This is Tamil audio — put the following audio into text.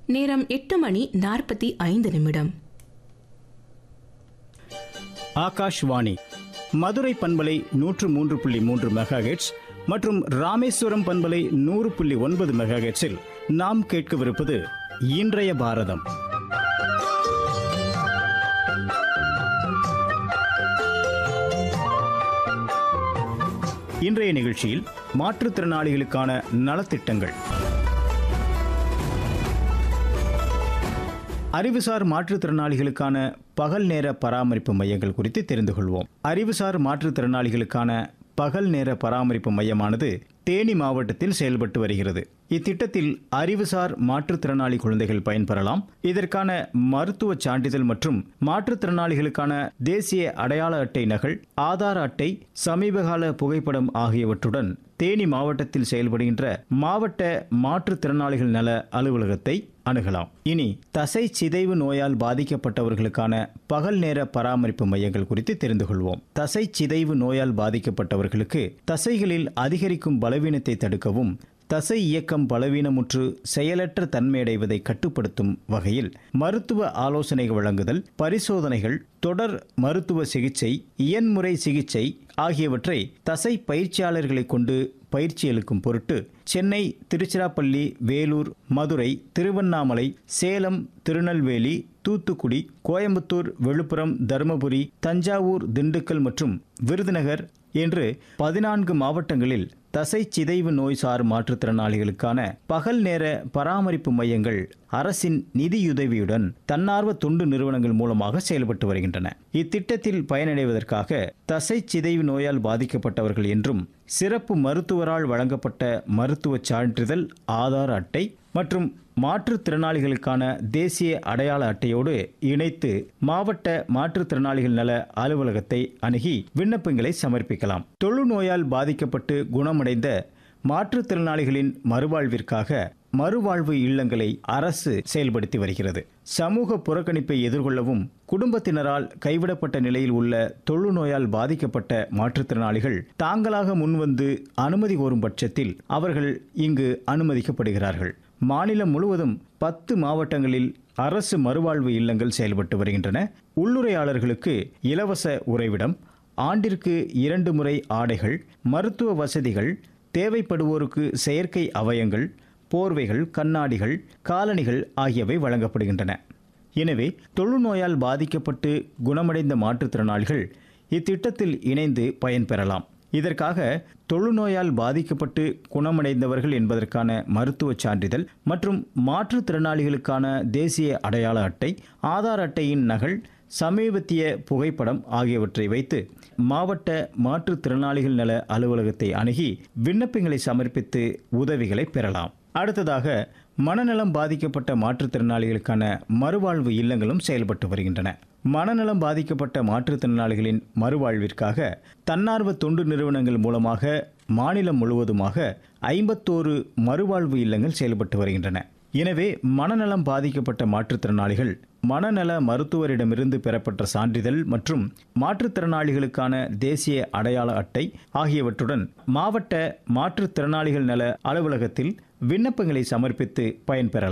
நேரம் எட்டு மணி நாற்பத்தி ஐந்து நிமிடம் ஆகாஷ்வாணி மதுரை பண்பலை நூற்று மூன்று புள்ளி மூன்று மெகாஹெட்ஸ் மற்றும் ராமேஸ்வரம் பண்பலை நூறு புள்ளி ஒன்பது மெகாஹெட்ஸில் நாம் கேட்கவிருப்பது இன்றைய பாரதம் இன்றைய நிகழ்ச்சியில் மாற்றுத்திறனாளிகளுக்கான நலத்திட்டங்கள் அறிவுசார் மாற்றுத்திறனாளிகளுக்கான பகல் நேர பராமரிப்பு மையங்கள் குறித்து தெரிந்து கொள்வோம் அறிவுசார் மாற்றுத்திறனாளிகளுக்கான பகல் நேர பராமரிப்பு மையமானது தேனி மாவட்டத்தில் செயல்பட்டு வருகிறது இத்திட்டத்தில் அறிவுசார் மாற்றுத்திறனாளி குழந்தைகள் பயன்பெறலாம் இதற்கான மருத்துவ சான்றிதழ் மற்றும் மாற்றுத்திறனாளிகளுக்கான தேசிய அடையாள அட்டை நகல் ஆதார் அட்டை சமீபகால புகைப்படம் ஆகியவற்றுடன் தேனி மாவட்டத்தில் செயல்படுகின்ற மாவட்ட மாற்றுத்திறனாளிகள் நல அலுவலகத்தை அணுகலாம் இனி தசை சிதைவு நோயால் பாதிக்கப்பட்டவர்களுக்கான பகல் நேர பராமரிப்பு மையங்கள் குறித்து தெரிந்து கொள்வோம் தசை சிதைவு நோயால் பாதிக்கப்பட்டவர்களுக்கு தசைகளில் அதிகரிக்கும் பலவீனத்தை தடுக்கவும் தசை இயக்கம் பலவீனமுற்று செயலற்ற தன்மையடைவதை கட்டுப்படுத்தும் வகையில் மருத்துவ ஆலோசனை வழங்குதல் பரிசோதனைகள் தொடர் மருத்துவ சிகிச்சை இயன்முறை சிகிச்சை ஆகியவற்றை தசை பயிற்சியாளர்களை கொண்டு பயிற்சி அளிக்கும் பொருட்டு சென்னை திருச்சிராப்பள்ளி வேலூர் மதுரை திருவண்ணாமலை சேலம் திருநெல்வேலி தூத்துக்குடி கோயம்புத்தூர் விழுப்புரம் தருமபுரி தஞ்சாவூர் திண்டுக்கல் மற்றும் விருதுநகர் என்று பதினான்கு மாவட்டங்களில் தசை சிதைவு நோய் சார் மாற்றுத்திறனாளிகளுக்கான பகல் நேர பராமரிப்பு மையங்கள் அரசின் நிதியுதவியுடன் தன்னார்வ தொண்டு நிறுவனங்கள் மூலமாக செயல்பட்டு வருகின்றன இத்திட்டத்தில் பயனடைவதற்காக தசை சிதைவு நோயால் பாதிக்கப்பட்டவர்கள் என்றும் சிறப்பு மருத்துவரால் வழங்கப்பட்ட மருத்துவ சான்றிதழ் ஆதார் அட்டை மற்றும் மாற்றுத்திறனாளிகளுக்கான தேசிய அடையாள அட்டையோடு இணைத்து மாவட்ட மாற்றுத்திறனாளிகள் நல அலுவலகத்தை அணுகி விண்ணப்பங்களை சமர்ப்பிக்கலாம் தொழுநோயால் பாதிக்கப்பட்டு குணமடைந்த மாற்றுத்திறனாளிகளின் மறுவாழ்விற்காக மறுவாழ்வு இல்லங்களை அரசு செயல்படுத்தி வருகிறது சமூக புறக்கணிப்பை எதிர்கொள்ளவும் குடும்பத்தினரால் கைவிடப்பட்ட நிலையில் உள்ள தொழுநோயால் பாதிக்கப்பட்ட மாற்றுத்திறனாளிகள் தாங்களாக முன்வந்து அனுமதி கோரும் பட்சத்தில் அவர்கள் இங்கு அனுமதிக்கப்படுகிறார்கள் மாநிலம் முழுவதும் பத்து மாவட்டங்களில் அரசு மறுவாழ்வு இல்லங்கள் செயல்பட்டு வருகின்றன உள்ளுரையாளர்களுக்கு இலவச உறைவிடம் ஆண்டிற்கு இரண்டு முறை ஆடைகள் மருத்துவ வசதிகள் தேவைப்படுவோருக்கு செயற்கை அவயங்கள் போர்வைகள் கண்ணாடிகள் காலணிகள் ஆகியவை வழங்கப்படுகின்றன எனவே தொழுநோயால் பாதிக்கப்பட்டு குணமடைந்த மாற்றுத்திறனாளிகள் இத்திட்டத்தில் இணைந்து பயன்பெறலாம் இதற்காக தொழுநோயால் பாதிக்கப்பட்டு குணமடைந்தவர்கள் என்பதற்கான மருத்துவ சான்றிதழ் மற்றும் மாற்றுத்திறனாளிகளுக்கான தேசிய அடையாள அட்டை ஆதார் அட்டையின் நகல் சமீபத்திய புகைப்படம் ஆகியவற்றை வைத்து மாவட்ட மாற்றுத்திறனாளிகள் நல அலுவலகத்தை அணுகி விண்ணப்பங்களை சமர்ப்பித்து உதவிகளை பெறலாம் அடுத்ததாக மனநலம் பாதிக்கப்பட்ட மாற்றுத்திறனாளிகளுக்கான மறுவாழ்வு இல்லங்களும் செயல்பட்டு வருகின்றன மனநலம் பாதிக்கப்பட்ட மாற்றுத்திறனாளிகளின் மறுவாழ்விற்காக தன்னார்வ தொண்டு நிறுவனங்கள் மூலமாக மாநிலம் முழுவதுமாக ஐம்பத்தோரு மறுவாழ்வு இல்லங்கள் செயல்பட்டு வருகின்றன எனவே மனநலம் பாதிக்கப்பட்ட மாற்றுத்திறனாளிகள் மனநல மருத்துவரிடமிருந்து பெறப்பட்ட சான்றிதழ் மற்றும் மாற்றுத்திறனாளிகளுக்கான தேசிய அடையாள அட்டை ஆகியவற்றுடன் மாவட்ட மாற்றுத்திறனாளிகள் நல அலுவலகத்தில் விண்ணப்பங்களை சமர்ப்பித்து பயன்பெறலாம்